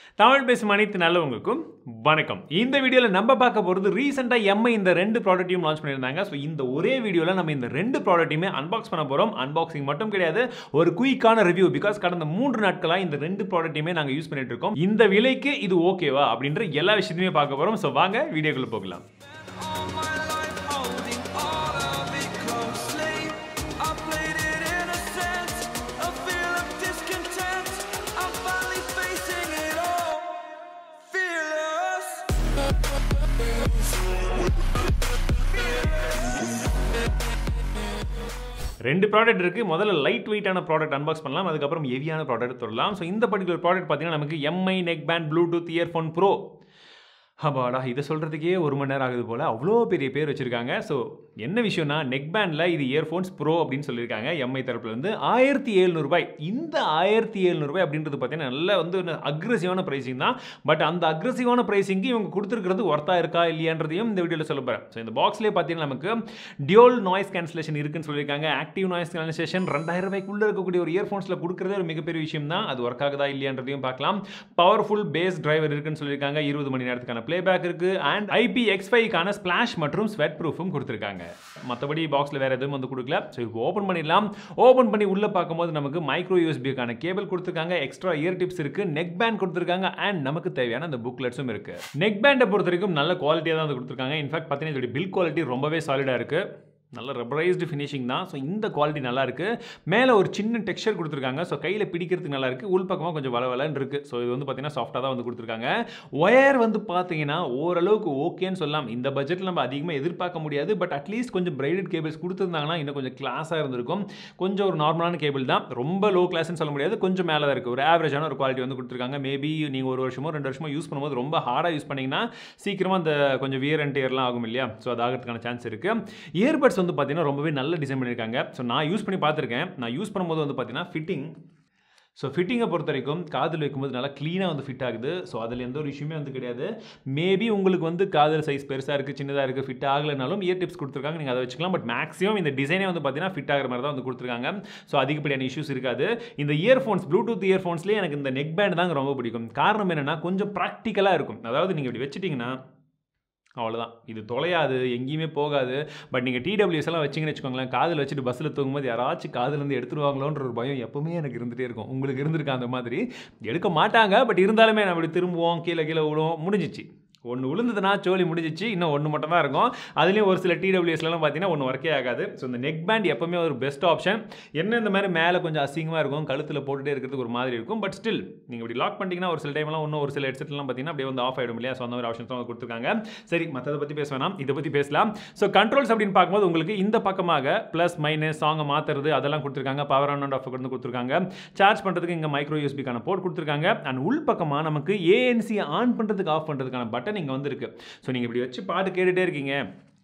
தமிழ் பேசும் அனைத்து நல்லவங்களுக்கும் வணக்கம் இந்த வீடியோவில் நம்ம பார்க்க போகிறது ரீசெண்டாக எம்ஐ இந்த ரெண்டு ப்ராடக்ட்டையும் லான்ச் பண்ணியிருந்தாங்க ஸோ இந்த ஒரே வீடியோவில் நம்ம இந்த ரெண்டு ப்ராடக்ட்டையுமே அன்பாக்ஸ் பண்ண போகிறோம் அன்பாக்சிங் மட்டும் கிடையாது ஒரு குயிக்கான ரிவ்யூ பிகாஸ் கடந்த மூன்று நாட்களாக இந்த ரெண்டு ப்ராடக்ட்டையுமே நாங்கள் யூஸ் பண்ணிட்டு இருக்கோம் இந்த விலைக்கு இது ஓகேவா அப்படின்ற எல்லா விஷயத்தையுமே பார்க்க போகிறோம் ஸோ வாங்க வீடியோக்குள்ளே போகலாம் All my life holding all of it closely. I played it innocent, a feel of discontent. I'm finally facing it all. Fearless. ரெண்டு ப்ராடக்ட் இருக்குது முதல்ல லைட் வெயிட்டான ப்ராடக்ட் அன்பாக்ஸ் பண்ணலாம் அதுக்கப்புறம் ஹெவியான ப்ராடக்ட் தொடலாம் ஸோ இந்த பர்டிகுலர் ப்ராடக்ட் பார்த்தீங்கன்னா நமக்கு Mi neck band Bluetooth earphone pro அப்பாடா இதை சொல்கிறதுக்கே ஒரு மணி நேரம் ஆகுது போல் அவ்வளோ பெரிய பேர் வச்சுருக்காங்க ஸோ என்ன விஷயம்னா நெக் பேண்டில் இது இயர்ஃபோன்ஸ் ப்ரோ அப்படின்னு சொல்லியிருக்காங்க எம்ஐ தரப்புலேருந்து ஆயிரத்தி எழுநூறுபாய் இந்த ஆயிரத்தி எழுநூறுபாய் அப்படின்றது பார்த்தீங்கன்னா நல்ல வந்து அக்ரெசிவான ப்ரைஸிங் தான் பட் அந்த அக்ரெசிவான ப்ரைஸிங்க்கு இவங்க கொடுத்துருக்கிறது ஒர்த்தா இருக்கா இல்லையான்றதையும் இந்த வீடியோவில் சொல்ல போகிறேன் ஸோ இந்த பாக்ஸ்லேயே பார்த்தீங்கன்னா நமக்கு டியோல் நாய்ஸ் கேன்சலேஷன் இருக்குன்னு சொல்லியிருக்காங்க ஆக்டிவ் நாய்ஸ் கேன்சலேஷன் ரெண்டாயிரம் ரூபாய்க்குள்ளே இருக்கக்கூடிய ஒரு இயர்ஃபோன்ஸில் கொடுக்குறதே ஒரு மிகப்பெரிய விஷயம் தான் அது ஒர்க் ஆகுதா இல்லையான்றதையும் பார்க்கலாம் பவர்ஃபுல் பேஸ் டிரைவர் இருக்குன்னு சொல்லியிருக்காங்க இருபது மணி நேரத்துக்கான ப்ளேபேக் இருக்குது அண்ட் ஐபி எக்ஸ் ஃபைவ்க்கான ஸ்பிளாஷ் மற்றும் ஸ்வெட் ப்ரூஃபும் கொடுத்துருக்காங்க மற்றபடி பாக்ஸில் வேறு எதுவும் வந்து கொடுக்கல ஸோ இப்போ ஓப்பன் பண்ணிடலாம் ஓப்பன் பண்ணி உள்ளே பார்க்கும்போது நமக்கு மைக்ரோ யூஎஸ்பிக்கான கேபிள் கொடுத்துருக்காங்க எக்ஸ்ட்ரா இயர் டிப்ஸ் இருக்குது நெக் பேண்ட் கொடுத்துருக்காங்க அண்ட் நமக்கு தேவையான அந்த புக்லெட்ஸும் இருக்குது நெக் பேண்டை பொறுத்த வரைக்கும் நல்ல குவாலிட்டியாக தான் வந்து கொடுத்துருக்காங்க இன்ஃபேக்ட் பார்த்தீங்கன்னா இதோட பில் குவாலிட்டி ரொம்பவே சாலிடாக இருக்குது நல்ல ரப்பரைஸ்டு ஃபினிஷிங் தான் ஸோ இந்த குவாலிட்டி நல்லா இருக்கு மேலே ஒரு சின்ன டெக்ஸ்சர் கொடுத்துருக்காங்க ஸோ கையில் பிடிக்கிறதுக்கு நல்லா இருக்கு உள்பக்கமாக கொஞ்சம் வளவலன்னு இருக்கு ஸோ இது வந்து பார்த்தீங்கன்னா சாஃப்டாக தான் வந்து கொடுத்துருக்காங்க ஒயர் வந்து பார்த்தீங்கன்னா ஓரளவுக்கு ஓகேன்னு சொல்லலாம் இந்த பட்ஜெட்டில் நம்ம அதிகமாக எதிர்பார்க்க முடியாது பட் அட்லீஸ்ட் கொஞ்சம் பிரைடட் கேபிள்ஸ் கொடுத்துருந்தாங்கன்னா இன்னும் கொஞ்சம் கிளாஸாக இருந்திருக்கும் கொஞ்சம் ஒரு நார்மலான கேபிள் தான் ரொம்ப லோ கிளாஸ்னு சொல்ல முடியாது கொஞ்சம் மேலே தான் இருக்குது ஒரு ஆவரேஜான ஒரு குவாலிட்டி வந்து கொடுத்துருக்காங்க மேபி நீங்கள் ஒரு வருஷமோ ரெண்டு வருஷமோ யூஸ் பண்ணும்போது ரொம்ப ஹார்டாக யூஸ் பண்ணிங்கன்னா சீக்கிரமாக அந்த கொஞ்சம் வியர் அண்ட் டேர்லாம் ஆகும் இல்லையா ஸோ அது ஆகிறதுக்கான சான்ஸ் இருக்குது இயர்பட்ஸ் வந்து பார்த்தீங்கன்னா ரொம்பவே நல்ல டிசைன் பண்ணியிருக்காங்க ஸோ நான் யூஸ் பண்ணி பார்த்துருக்கேன் நான் யூஸ் பண்ணும்போது வந்து பார்த்தீங்கன்னா ஃபிட்டிங் ஸோ ஃபிட்டிங்கை பொறுத்த வரைக்கும் காதில் வைக்கும்போது நல்லா க்ளீனாக வந்து ஃபிட் ஆகுது ஸோ அதில் எந்த ஒரு விஷயமே வந்து கிடையாது மேபி உங்களுக்கு வந்து காதல் சைஸ் பெருசாக இருக்குது சின்னதாக இருக்குது ஃபிட் ஆகலைனாலும் இயர் டிப்ஸ் கொடுத்துருக்காங்க நீங்கள் அதை வச்சுக்கலாம் பட் மேக்ஸிமம் இந்த டிசைனே வந்து பார்த்தீங்கன்னா ஃபிட் ஆகிற மாதிரி தான் வந்து கொடுத்துருக்காங்க ஸோ அதிகப்படியான இஷ்யூஸ் இருக்காது இந்த இயர்ஃபோன்ஸ் ப்ளூடூத் இயர்ஃபோன்ஸ்லேயே எனக்கு இந்த நெக் பேண்ட் தாங்க ரொம்ப பிடிக்கும் காரணம் என்னென்னா கொஞ்சம் ப்ராக்டிக்கலாக இருக்கும் அதாவது நீங்கள் இப்படி வச்சுட்டிங்கன்னா அவ்வளோதான் இது தொலையாது எங்கேயுமே போகாது பட் நீங்கள் டிடபிள்யூஎஸ் எல்லாம் வச்சிங்கன்னு வச்சுக்கோங்களேன் காதில் வச்சுட்டு பஸ்ஸில் தூங்கும்போது யாராச்சும் காதுலேருந்து எடுத்துருவாங்களோன்ற ஒரு பயம் எப்பவுமே எனக்கு இருந்துகிட்டே இருக்கும் உங்களுக்கு இருந்திருக்கா அந்த மாதிரி எடுக்க மாட்டாங்க பட் இருந்தாலுமே நம்ம இப்படி திரும்புவோம் கீழே கீழே விழுவோம் முடிஞ்சிச்சு ஒன்று விழுந்ததுன்னா சோலி முடிஞ்சிச்சு இன்னும் ஒன்று மட்டும் தான் இருக்கும் அதுலேயும் ஒரு சில டிடபிள்யூஎஸ்லாம் பார்த்தீங்கன்னா ஒன்று ஒர்க்கே ஆகாது ஸோ இந்த நெக் பேண்ட் எப்பவுமே ஒரு பெஸ்ட் ஆப்ஷன் என்ன இந்த மாதிரி மேலே கொஞ்சம் அசிங்கமாக இருக்கும் கழுத்தில் போட்டுகிட்டே இருக்கிறதுக்கு ஒரு மாதிரி இருக்கும் பட் ஸ்டில் நீங்கள் இப்படி லாக் பண்ணிட்டீங்கன்னா ஒரு சில டைம்லாம் இன்னும் ஒரு சில ஹெட்செட்லாம் பார்த்தீங்கன்னா அப்படியே வந்து ஆஃப் ஆகிடும் இல்லையா ஸோ அந்த மாதிரி ஆப்ஷன்ஸ் வந்து கொடுத்துருக்காங்க சரி மற்றதை பற்றி பேச வேணாம் இதை பற்றி பேசலாம் ஸோ கண்ட்ரோல்ஸ் அப்படின்னு பார்க்கும்போது உங்களுக்கு இந்த பக்கமாக ப்ளஸ் மைனஸ் சாங்கை மாற்றுறது அதெல்லாம் கொடுத்துருக்காங்க பவர் ஆன் அண்ட் ஆஃப் வந்து கொடுத்துருக்காங்க சார்ஜ் பண்ணுறதுக்கு இங்கே மைக்ரோ யூஎஸ்பிக்கான போர்ட் கொடுத்துருக்காங்க அண்ட் உள் பக்கமாக நமக்கு ஏஎன்சி ஆன் பண்ணுறதுக்கு ஆஃப் பண்ணுறதுக்கான பட்டன் இங்கே வந்து இருக்குது ஸோ நீங்கள் இப்படி வச்சு பாட்டு கேட்டுகிட்டே இருக்கீங்க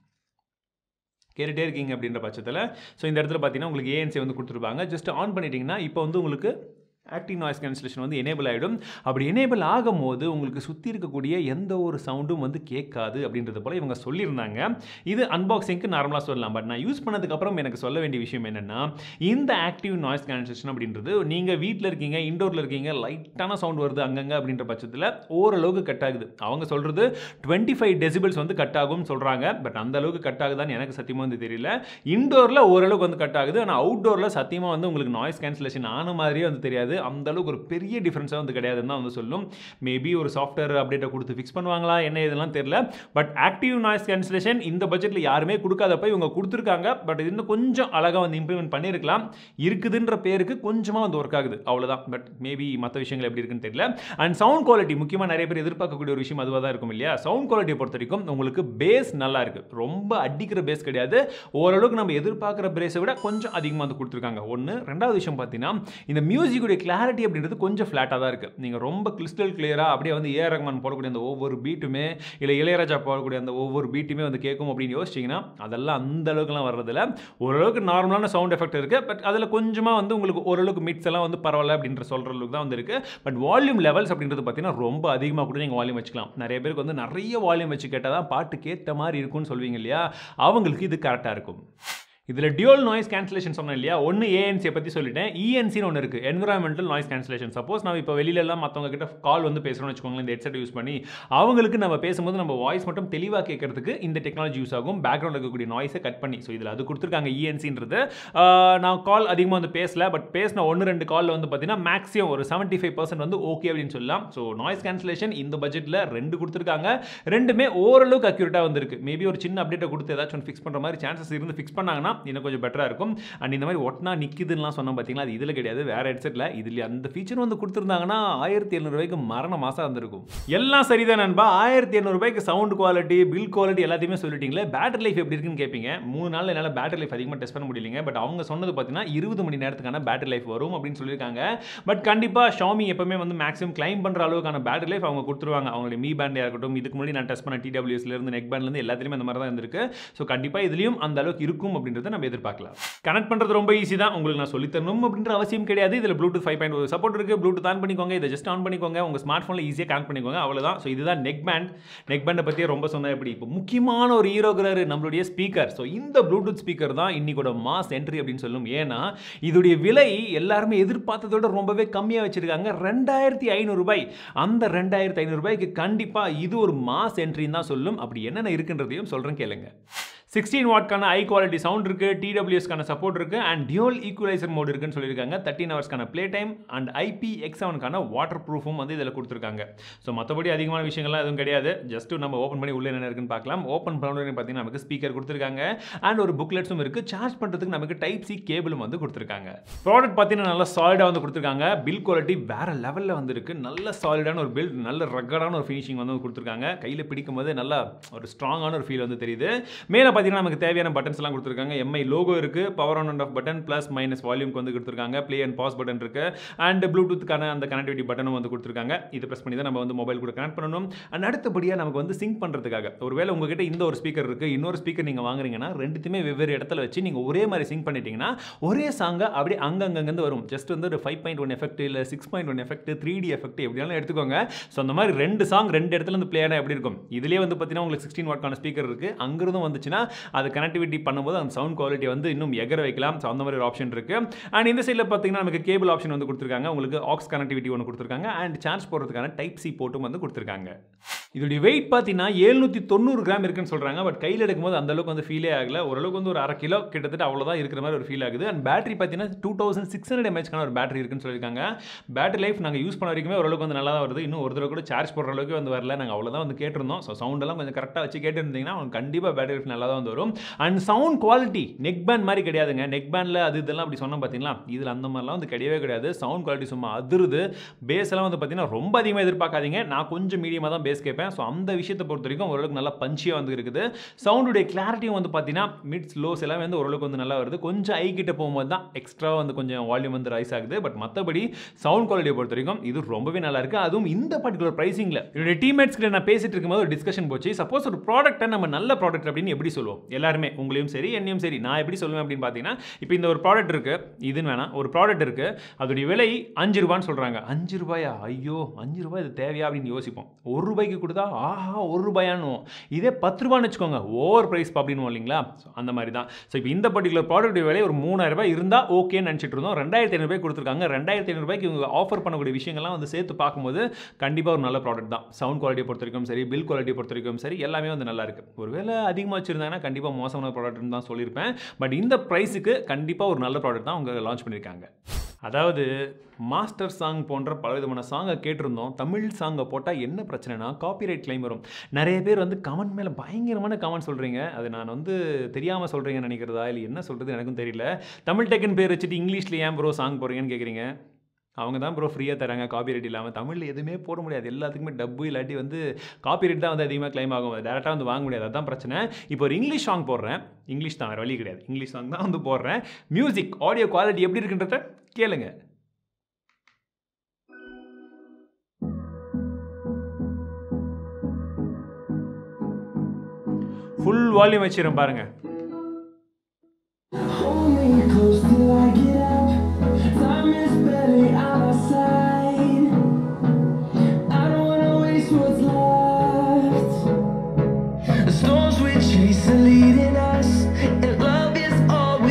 கேட்டுகிட்டே இருக்கீங்க அப்படின்ற பட்சத்தில் ஸோ இந்த இடத்துல பார்த்தீங்கன்னா உங்களுக்கு ஏஎன்சி வந்து கொடுத்துருப்பாங்க ஜஸ்ட் ஆன் பண்ணிட்டீங்கன்னா இப்போ வந்து உங்களுக்கு ஆக்டிவ் நாய்ஸ் கேன்சலேஷன் வந்து எனேபிள் ஆகிடும் அப்படி எனேபிள் ஆகும்போது உங்களுக்கு சுற்றி இருக்கக்கூடிய எந்த ஒரு சவுண்டும் வந்து கேட்காது அப்படின்றது போல் இவங்க சொல்லியிருந்தாங்க இது அன்பாக்சிங்க்கு நார்மலாக சொல்லலாம் பட் நான் யூஸ் பண்ணதுக்கப்புறம் எனக்கு சொல்ல வேண்டிய விஷயம் என்னென்னா இந்த ஆக்டிவ் நாய்ஸ் கேன்சலேஷன் அப்படின்றது நீங்கள் வீட்டில் இருக்கீங்க இண்டோரில் இருக்கீங்க லைட்டான சவுண்ட் வருது அங்கங்கே அப்படின்ற பட்சத்தில் ஓரளவுக்கு கட் ஆகுது அவங்க சொல்கிறது டுவெண்ட்டி ஃபைவ் டெசிபிள்ஸ் வந்து கட் ஆகும்னு சொல்கிறாங்க பட் அந்த அளவுக்கு கட் ஆகுதான்னு எனக்கு சத்தியமாக வந்து தெரியல இண்டோரில் ஓரளவுக்கு வந்து கட் ஆகுது ஆனால் அவுட்டோரில் சத்தியமாக வந்து உங்களுக்கு நாய்ஸ் கேன்சலேஷன் ஆன மாதிரியே வந்து தெரியாது அந்த அளவுக்கு ஒரு பெரிய டிஃப்ரென்ஸாக வந்து கிடையாதுன்னு தான் வந்து சொல்லும் மேபி ஒரு சாஃப்ட்வேர் அப்டேட்டை கொடுத்து ஃபிக்ஸ் பண்ணுவாங்களா என்ன இதெல்லாம் தெரியல பட் ஆக்டிவ் நாய்ஸ் கேன்சலேஷன் இந்த பட்ஜெட்டில் யாருமே கொடுக்காதப்ப இவங்க கொடுத்துருக்காங்க பட் இது இன்னும் கொஞ்சம் அழகாக வந்து இம்ப்ளிமெண்ட் பண்ணியிருக்கலாம் இருக்குதுன்ற பேருக்கு கொஞ்சமாக வந்து ஒர்க் ஆகுது அவ்வளோதான் பட் மேபி மற்ற விஷயங்கள் எப்படி இருக்குன்னு தெரியல அண்ட் சவுண்ட் குவாலிட்டி முக்கியமாக நிறைய பேர் எதிர்பார்க்கக்கூடிய ஒரு விஷயம் அதுவாக தான் இருக்கும் இல்லையா சவுண்ட் குவாலிட்டியை பொறுத்த வரைக்கும் உங்களுக்கு பேஸ் நல்லா இருக்குது ரொம்ப அடிக்கிற பேஸ் கிடையாது ஓரளவுக்கு நம்ம எதிர்பார்க்குற பேஸை விட கொஞ்சம் அதிகமாக வந்து கொடுத்துருக்காங்க ஒன்று ரெண்டாவது விஷயம் பார்த்தீங்கன்னா இந்த மியூசிக்குடைய கிளாரிட்டி அப்படின்றது கொஞ்சம் ஃப்ளாட்டாக தான் இருக்குது நீங்கள் ரொம்ப கிறிஸ்டல் கிளியராக அப்படியே வந்து ஏஆர் ரஹ்மான் போடக்கூடிய அந்த ஒவ்வொரு பீட்டுமே இல்லை இளையராஜா போடக்கூடிய அந்த ஒவ்வொரு பீட்டுமே வந்து கேட்கும் அப்படின்னு யோசிச்சிங்கன்னா அதெல்லாம் அந்த அளவுக்குலாம் வர்றதில்ல ஓரளவுக்கு நார்மலான சவுண்ட் எஃபெக்ட் இருக்குது பட் அதில் கொஞ்சமாக வந்து உங்களுக்கு ஓரளவுக்கு மிட்ஸ் எல்லாம் வந்து பரவாயில்ல அப்படின்ற சொல்கிற அளவுக்கு தான் வந்து இருக்குது பட் வால்யூம் லெவல்ஸ் அப்படின்றது பார்த்தீங்கன்னா ரொம்ப அதிகமாக கூட நீங்கள் வால்யூம் வச்சுக்கலாம் நிறைய பேருக்கு வந்து நிறைய வால்யூம் வச்சு கேட்டால் தான் பாட்டுக்கு ஏற்ற மாதிரி இருக்கும்னு சொல்வீங்க இல்லையா அவங்களுக்கு இது கரெக்டாக இருக்கும் இதில் டியூல் நாய்ஸ் கேன்சலேஷன் சொன்னேன் இல்லையா ஒன்று ஏஎன்சியை பற்றி சொல்லிட்டேன் இஎன்சின்னு ஒன்று இருக்குது என்விரான்மெண்டல் நாய்ஸ் கேன்சலேஷன் சப்போஸ் நம்ம இப்போ வெளியிலலாம் மற்றவங்க கிட்ட கால் வந்து பேசுகிறோம்னு வச்சுக்கோங்களேன் இந்த ஹெட்செட் யூஸ் பண்ணி அவங்களுக்கு நம்ம பேசும்போது நம்ம வாய்ஸ் மட்டும் தெளிவாக கேட்கறதுக்கு இந்த டெக்னாலஜி யூஸ் ஆகும் பேக்ரவுண்டில் இருக்கக்கூடிய நாய்ஸை கட் பண்ணி ஸோ இதில் அது கொடுத்துருக்காங்க இஎன்சின்றது நான் கால் அதிகமாக வந்து பேசல பட் பேசின ஒன்று ரெண்டு காலில் வந்து பார்த்தீங்கன்னா மேக்ஸிமம் ஒரு செவன்ட்டி ஃபைவ் பர்சன்ட் வந்து ஓகே அப்படின்னு சொல்லலாம் ஸோ நாய்ஸ் கேன்சலேஷன் இந்த பட்ஜெட்டில் ரெண்டு கொடுத்துருக்காங்க ரெண்டுமே ஓரளவுக்கு அக்யூரேட்டாக வந்திருக்கு மேபி ஒரு சின்ன அப்டேட்டை கொடுத்து ஏதாச்சும் ஃபிக்ஸ் பண்ணுற மாதிரி சான்சஸ் இருந்து ஃபிக்ஸ் பண்ணாங்கன்னா இன்னும் கொஞ்சம் பெட்டராக இருக்கும் அண்ட் இந்த மாதிரி ஒட்டினா நிற்குதுலாம் சொன்னோம் பார்த்தீங்களா அது இதில் கிடையாது வேற ஹெட்செட்டில் இதில் அந்த ஃபீச்சர் வந்து கொடுத்துருந்தாங்கன்னா ஆயிரத்தி எழுநூறுபாய்க்கு மரண மாதம் இருந்திருக்கும் எல்லாம் சரிதான் நண்பா ஆயிரத்தி எழுநூறுபாய்க்கு சவுண்ட் குவாலிட்டி பில் குவாலிட்டி எல்லாத்தையுமே சொல்லிட்டீங்களே பேட்டரி லைஃப் எப்படி இருக்குன்னு கேட்பீங்க மூணு நாள் என்னால் பேட்டரி லைஃப் அதிகமாக டெஸ்ட் பண்ண முடியலைங்க பட் அவங்க சொன்னது பார்த்தீங்கன்னா இருபது மணி நேரத்துக்கான பேட்டரி லைஃப் வரும் அப்படின்னு சொல்லியிருக்காங்க பட் கண்டிப்பாக ஷாமி எப்பவுமே வந்து மேக்ஸிமம் கிளைம் பண்ணுற அளவுக்கான பேட்டரி லைஃப் அவங்க கொடுத்துருவாங்க அவங்களுடைய மீ பேண்டே இருக்கட்டும் இதுக்கு முன்னாடி நான் டெஸ்ட் பண்ண டிடபிள்யூஸ்லேருந்து நெக் பேண்ட்லேருந்து எல்லாத்துலேயுமே அந்த மாதிரி தான் இருந்திருக்கு ஸோ கண்டிப்பாக இதுலேயும் அந்த அளவுக்கு இருக்கும் அப்படின்றத நம்ம எதிர்பார்க்கலாம் கனெக்ட் பண்ணுறது ரொம்ப ஈஸி தான் உங்களுக்கு நான் சொல்லித் தரணும் அப்படின்ற அவசியம் கிடையாது இதில் ப்ளூடூத் ஃபைவ் பாயிண்ட் ஒரு சப்போர்ட் இருக்குது ப்ளூடூத் ஆன் பண்ணிக்கோங்க இதை ஜஸ்ட் ஆன் பண்ணிக்கோங்க உங்கள் ஸ்மார்ட் ஃபோனில் ஈஸியாக கனெக்ட் பண்ணிக்கோங்க அவ்வளோதான் ஸோ இதுதான் நெக் பேண்ட் நெக் பேண்டை பற்றியே ரொம்ப சொன்னால் எப்படி இப்போ முக்கியமான ஒரு ஹீரோகிறாரு நம்மளுடைய ஸ்பீக்கர் ஸோ இந்த ப்ளூடூத் ஸ்பீக்கர் தான் இன்னைக்கோட மாஸ் என்ட்ரி அப்படின்னு சொல்லும் ஏன்னா இதோடைய விலை எல்லாருமே எதிர்பார்த்ததோட ரொம்பவே கம்மியாக வச்சிருக்காங்க ரெண்டாயிரத்தி ஐநூறுரூபாய் அந்த ரெண்டாயிரத்தி ஐநூறுரூபாய்க்கு கண்டிப்பாக இது ஒரு மாஸ் என்ட்ரின்னு தான் சொல்லும் அப்படி என்னென்ன இருக்குன்றதையும் சொல்கிறேன் கேளுங்க சிக்ஸ்டீன் வாட்க்கான ஹை குவாலிட்டி சவுண்ட் இருக்குது டிடபிள்யூஎஸ்க்கான சப்போர்ட் இருக்குது அண்ட் டியூல் ஈக்குவலைசர் மோட் இருக்குன்னு சொல்லியிருக்காங்க தேர்ட்டின் ஹவர்ஸ்க்கான play time and IP X செவனுக்கான வாட்டர் ப்ரூஃபும் வந்து இதில் கொடுத்துருக்காங்க ஸோ மற்றபடி அதிகமான விஷயங்கள்லாம் எதுவும் கிடையாது ஜஸ்ட் நம்ம ஓப்பன் பண்ணி உள்ளே என்ன இருக்குன்னு பார்க்கலாம் ஓப்பன் பண்ண பார்த்தீங்கன்னா நமக்கு ஸ்பீக்கர் கொடுத்துருக்காங்க அண்ட் ஒரு புக்லெட்ஸும் இருக்குது சார்ஜ் பண்ணுறதுக்கு நமக்கு டைப் சி கேபிளும் வந்து கொடுத்துருக்காங்க ப்ராடக்ட் பார்த்தீங்கன்னா நல்லா சாலிடாக வந்து கொடுத்துருக்காங்க பில் குவாலிட்டி வேறு லெவலில் வந்துருக்கு நல்ல சாலிடான ஒரு பில்ட் நல்ல ரக்கடான ஒரு ஃபினிஷிங் வந்து கொடுத்துருக்காங்க கையில் பிடிக்கும் போது நல்லா ஒரு ஸ்ட்ராங்கான ஒரு ஃபீல் வந்து தெரியுது மேலே பார்த்தீங்கன்னா நமக்கு தேவையான பட்டன்ஸ் எல்லாம் கொடுத்துருக்காங்க எம்ஐ லோகோ இருக்கு power on and off button plus minus வால்யூம்க்கு வந்து கொடுத்துருக்காங்க ப்ளே அண்ட் பாஸ் பட்டன் இருக்கு அண்ட் ப்ளூடூத்துக்கான அந்த கனெக்டிவிட்டி பட்டனும் வந்து கொடுத்துருக்காங்க இது ப்ரெஸ் பண்ணி தான் நம்ம வந்து மொபைல் கூட கனெக்ட் பண்ணணும் அண்ட் அடுத்தபடியாக நமக்கு வந்து சிங்க் பண்ணுறதுக்காக ஒருவேளை உங்ககிட்ட இந்த ஒரு ஸ்பீக்கர் இருக்கு இன்னொரு ஸ்பீக்கர் நீங்கள் வாங்குறீங்கன்னா ரெண்டுத்தையுமே வெவ்வேறு இடத்துல வச்சு நீங்கள் ஒரே மாதிரி சிங்க் பண்ணிட்டீங்கன்னா ஒரே சாங்கை அப்படியே அங்கங்கங்கேருந்து வரும் ஜஸ்ட் வந்து ஒரு ஃபைவ் பாயிண்ட் ஒன் எஃபெக்ட் இல்லை six point one effect three D effect எப்படினாலும் எடுத்துக்கோங்க ஸோ அந்த மாதிரி ரெண்டு சாங் ரெண்டு இடத்துல இருந்து பிளே ஆனால் எப்படி இருக்கும் இதுலேயே வந்து பார்த்தீங்கன்னா உங்களுக்கு சிக்ஸ்டீன் வாட்கான ஸ்பீக்கர் இருக்குது அங்கிருந்தும் வந்துச்சுன்னா அது கனெக்டிவிட்டி பண்ணும்போது அந்த சவுண்ட் குவாலிட்டி வந்து இன்னும் எகர வைக்கலாம் ஸோ அந்த மாதிரி ஒரு ஆப்ஷன் இருக்குது அண்ட் இந்த சைடில் பார்த்தீங்கன்னா நமக்கு கேபிள் ஆப்ஷன் வந்து கொடுத்துருக்காங்க உங்களுக்கு ஆக்ஸ் கனெக்டிவிட்டி ஒன்று கொடுத்துருக்காங்க அண்ட் சார்ஜ் போடுறதுக்கான டைப் சி போட்டும் வந்து கொடுத்துருக்காங்க இதோடைய வெயிட் பார்த்தீங்கன்னா எழுநூற்றி தொண்ணூறு கிராம் இருக்குன்னு சொல்கிறாங்க பட் கையில் எடுக்கும்போது அந்த அளவுக்கு வந்து ஃபீலே ஆகல ஓரளவுக்கு வந்து ஒரு அரை கிலோ கிட்டத்தட்ட அவ்வளோதான் இருக்கிற மாதிரி ஒரு ஃபீல் ஆகுது அண்ட் பேட்டரி பார்த்தீங்கன்னா டூ தௌசண்ட் சிக்ஸ் ஹண்ட்ரட் எம்ஹெச்க்கான ஒரு பேட்டரி இருக்குன்னு சொல்லியிருக்காங்க பேட்டரி லைஃப் நாங்கள் யூஸ் பண்ண வரைக்குமே ஓரளவுக்கு வந்து நல்லா தான் வருது இன்னும் ஒரு தடவை கூட சார்ஜ் போடுற அளவுக்கு வந்து வரல நாங்கள் அவ்வளோதான் வந்து கேட்டிருந்தோம் ஸோ சவுண்டெல்லாம் கொஞ்சம் கரெக்டாக வச்சு கேட்டிருந்தீங்கன்னா உங்களுக்கு கண்டிப்பாக பேட்டரி லைஃப் நல்லா தான் வந்து வரும் and sound quality neck band மாதிரி கிடையாதுங்க நெக் பேண்டில் அது இதெல்லாம் அப்படி சொன்னோம் பார்த்தீங்களா இதில் அந்த மாதிரிலாம் வந்து கிடையவே கிடையாது சவுண்ட் குவாலிட்டி சும்மா அதிருது பேஸ் எல்லாம் வந்து பார்த்தீங்கன்னா ரொம்ப அதிகமாக எதிர்பார்க்காதீங்க நான் கொஞ்சம் மீடியமாக தான் பேஸ் கேட்பேன் ஸோ அந்த விஷயத்தை பொறுத்த வரைக்கும் ஓரளவுக்கு நல்லா பஞ்சியாக வந்து இருக்குது சவுண்டுடைய கிளாரிட்டியும் வந்து பார்த்தீங்கன்னா மிட்ஸ் லோஸ் எல்லாமே வந்து ஓரளவுக்கு வந்து நல்லா வருது கொஞ்சம் ஐ கிட்ட போகும்போது தான் எக்ஸ்ட்ரா வந்து கொஞ்சம் வால்யூம் வந்து ரைஸ் ஆகுது பட் மற்றபடி சவுண்ட் குவாலிட்டியை பொறுத்த வரைக்கும் இது ரொம்பவே நல்லா இருக்கு அதுவும் இந்த பர்டிகுலர் ப்ரைசிங்கில் என்னுடைய டீம்மேட்ஸ் கிட்ட நான் பேசிட்டு இருக்கும்போது ஒரு டிஸ்கஷன் போச்சு சப்போஸ் ஒரு ப்ராடக்ட்டை நம்ம நல்ல ப்ராடக்ட் அப்படின்னு எப்படி சொல்லுவோம் எல்லாருமே உங்களையும் சரி என்னையும் சரி நான் எப்படி சொல்லுவேன் அப்படின்னு பார்த்தீங்கன்னா இப்போ இந்த ஒரு ப்ராடக்ட் இருக்கு இதுன்னு வேணாம் ஒரு ப்ராடக்ட் இருக்கு அதோடைய விலை அஞ்சு ரூபான்னு சொல்றாங்க அஞ்சு ரூபாயா ஐயோ அஞ்சு ரூபாய் இது தேவையா அப்படின்னு யோசிப்போம் ஒரு ரூபாய்க்கு கொடுத்தா ஆஹா ஒரு ரூபாயான்னு இதே பத்து ரூபான்னு வச்சுக்கோங்க ஓவர் ப்ரைஸ் அப்படின்னு இல்லைங்களா So, அந்த மாதிரி தான் ஸோ இப்போ இந்த பர்டிகுலர் ப்ராடக்ட் விலை ஒரு மூணாயிரம் ரூபாய் இருந்தால் ஓகேன்னு நினச்சிட்டு இருந்தோம் ரெண்டாயிரத்தி ஐநூறுபாய் கொடுத்துருக்காங்க ரெண்டாயிரத்தி ஐநூறுபாய்க்கு இவங்க ஆஃபர் பண்ணக்கூடிய விஷயங்கள்லாம் வந்து சேர்த்து பார்க்கும்போது கண்டிப்பாக ஒரு நல்ல ப்ராடக்ட் தான் சவுண்ட் குவாலிட்டியை பொறுத்த வரைக்கும் சரி பில் குவாலிட்டியை பொறுத்த வரைக்கும் சரி எல்லாமே வந்து நல்லா இருக்கு ஒருவேளை அதிகமாக வச்சிருந்தாங்கன்னா கண்டிப்பாக மோசமான ப்ராடக்ட்னு தான் சொல்லியிருப்பேன் பட் இந்த ப்ரைஸுக்கு கண்டிப்பாக ஒரு நல்ல ப்ராடக்ட் தான் அவங்க லான்ச் பண்ணியிருக்காங்க அதாவது மாஸ்டர் சாங் போன்ற பலவிதமான சாங்கை கேட்டிருந்தோம் தமிழ் சாங்கை போட்டால் என்ன பிரச்சனைனா காப்பிரைட் கிளைம் வரும் நிறைய பேர் வந்து கமெண்ட் மேலே பயங்கரமான கமெண்ட் சொல்கிறீங்க அது நான் வந்து தெரியாமல் சொல்கிறீங்கன்னு நினைக்கிறதா இல்லை என்ன சொல்கிறது எனக்கும் தெரியல தமிழ் டெக்குன்னு பேர் வச்சுட்டு இங்கிலீஷில் ஏன் ப்ரோ சாங் போடுறீங்கன்னு கேட்குறீங்க அவங்க தான் ப்ரோ ஃப்ரீயாக தராங்க காப்பிரைட் இல்லாமல் தமிழில் எதுவுமே போட முடியாது எல்லாத்துக்குமே டப்பு இல்லாட்டி வந்து காப்பிரைட் தான் வந்து அதிகமாக கிளைம் ஆகும் டேரெக்டாக வந்து வாங்க முடியாது அதுதான் பிரச்சனை இப்போ ஒரு இங்கிலீஷ் சாங் போடுறேன் இங்கிலீஷ் தான் வேறு வழி கிடையாது இங்கிலீஷ் சாங் தான் வந்து போடுறேன் மியூசிக் ஆடியோ குவாலிட்டி எப்படி இருக்குன்றத கேளுங்க ஃபுல் வால்யூம் வச்சிரும் பாருங்க Hold me close till I get up. Time is barely on our side. I don't wanna waste what's left. The storms we chase are leading us, and love is all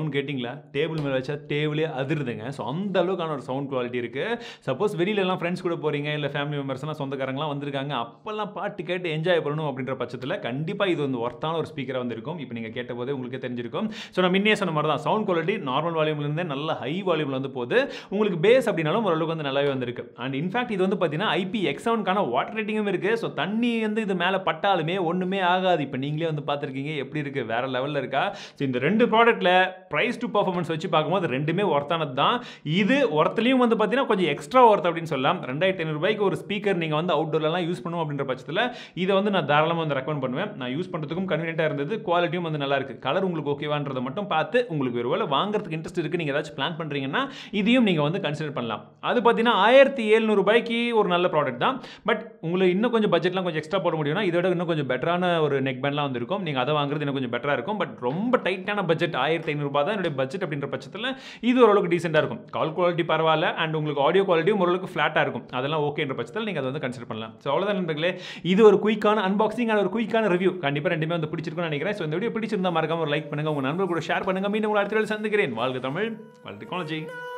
sound கேட்டிங்களா table மேலே வச்சா டேபிளே அதிருதுங்க so அந்த அளவுக்கான ஒரு sound quality இருக்குது suppose வெளியிலலாம் ஃப்ரெண்ட்ஸ் கூட போகிறீங்க இல்லை ஃபேமிலி மெம்பர்ஸ்லாம் சொந்தக்காரங்களாம் வந்திருக்காங்க அப்போல்லாம் பாட்டு கேட்டு என்ஜாய் பண்ணணும் அப்படின்ற பட்சத்தில் கண்டிப்பாக இது வந்து ஒர்த்தான ஒரு ஸ்பீக்கராக வந்திருக்கும் இப்போ நீங்கள் கேட்ட போதே உங்களுக்கே தெரிஞ்சிருக்கும் ஸோ நான் முன்னே சொன்ன மாதிரி தான் சவுண்ட் குவாலிட்டி நார்மல் வால்யூம்லேருந்தே நல்ல ஹை வால்யூமில் வந்து போகுது உங்களுக்கு பேஸ் அப்படின்னாலும் ஓரளவுக்கு வந்து நல்லாவே வந்திருக்கு அண்ட் இன்ஃபேக்ட் இது வந்து பார்த்தீங்கன்னா ஐபி எக்ஸ் செவனுக்கான வாட்டர் ரேட்டிங்கும் இருக்குது ஸோ தண்ணி வந்து இது மேலே பட்டாலுமே ஒன்றுமே ஆகாது இப்போ நீங்களே வந்து பார்த்துருக்கீங்க எப்படி இருக்குது வேற லெவலில் இருக்கா ஸோ இந்த ரெண்டு ப்ராடக்ட்டில் ப்ரைஸ் டு பர்ஃபார்மன்ஸ் வச்சு பார்க்கும்போது ரெண்டுமே ஒர்த்தானது தான் இது ஒர்த்துலையும் வந்து பார்த்தீங்கன்னா கொஞ்சம் எக்ஸ்ட்ரா ஒர்த் அப்படின்னு சொல்லலாம் ரெண்டாயிரத்தி ஐநூறுபாய்க்கு ஒரு ஸ்பீக்கர் நீங்கள் வந்து அவுட்டோர்லாம் யூஸ் பண்ணுவோம் அப்படின்ற பட்சத்தில் இதை வந்து நான் தாராளமாக வந்து ரெக்கமெண்ட் பண்ணுவேன் நான் யூஸ் பண்ணுறதுக்கும் கன்வீனியன்ட்டாக இருந்தது குவாலிட்டியும் வந்து நல்லா இருக்கு கலர் உங்களுக்கு ஓகேவான்றதை மட்டும் பார்த்து உங்களுக்கு ஒருவேளை வாங்குறதுக்கு இன்ட்ரெஸ்ட் இருக்குது நீங்கள் ஏதாச்சும் பிளான் பண்ணுறீங்கன்னா இதையும் நீங்கள் வந்து கன்சிடர் பண்ணலாம் அது பார்த்தீங்கன்னா ஆயிரத்தி ரூபாய்க்கு ஒரு நல்ல ப்ராடக்ட் தான் பட் உங்களுக்கு இன்னும் கொஞ்சம் பட்ஜெட்லாம் கொஞ்சம் எக்ஸ்ட்ரா போட முடியும்னா இதோட இன்னும் கொஞ்சம் பெட்டரான ஒரு நெக் பேண்ட்லாம் வந்திருக்கும் நீங்கள் அதை வாங்குறது இன்னும் கொஞ்சம் பெட்டராக இருக்கும் பட் ரொம்ப டைட்டான பட்ஜெட் ஆயிரத்தி ஐநூறுபா தான் என்னுடைய பட்ஜெட் அப்படின்ற பட்சத்தில் இது ஓரளவுக்கு டீசெண்டாக இருக்கும் கால் குவாலிட்டி பரவாயில்ல அண்ட் உங்களுக்கு ஆடியோ குவாலிட்டியும் ஓரளவுக்கு ஃப்ளாட்டாக இருக்கும் அதெல்லாம் ஓகேன்ற பட்சத்தில் நீங்கள் அதை வந்து கன்சிடர் பண்ணலாம் ஸோ அவ்வளோதான் நண்பர்களே இது ஒரு குயிக்கான அன்பாக்சிங் அண்ட் ஒரு குயிக்கான ரிவ்யூ கண்டிப்பாக ரெண்டுமே வந்து பிடிச்சிருக்கும்னு நினைக்கிறேன் ஸோ இந்த வீடியோ பிடிச்சிருந்தா மறக்காம ஒரு லைக் பண்ணுங்க உங்க நண்பர் கூட ஷேர் பண்ணுங்க மீண்டும் உங்களை அடுத்த வேளை சந்திக்கிறேன் வாழ்க தமிழ் வாழ்க டெக்னாலஜி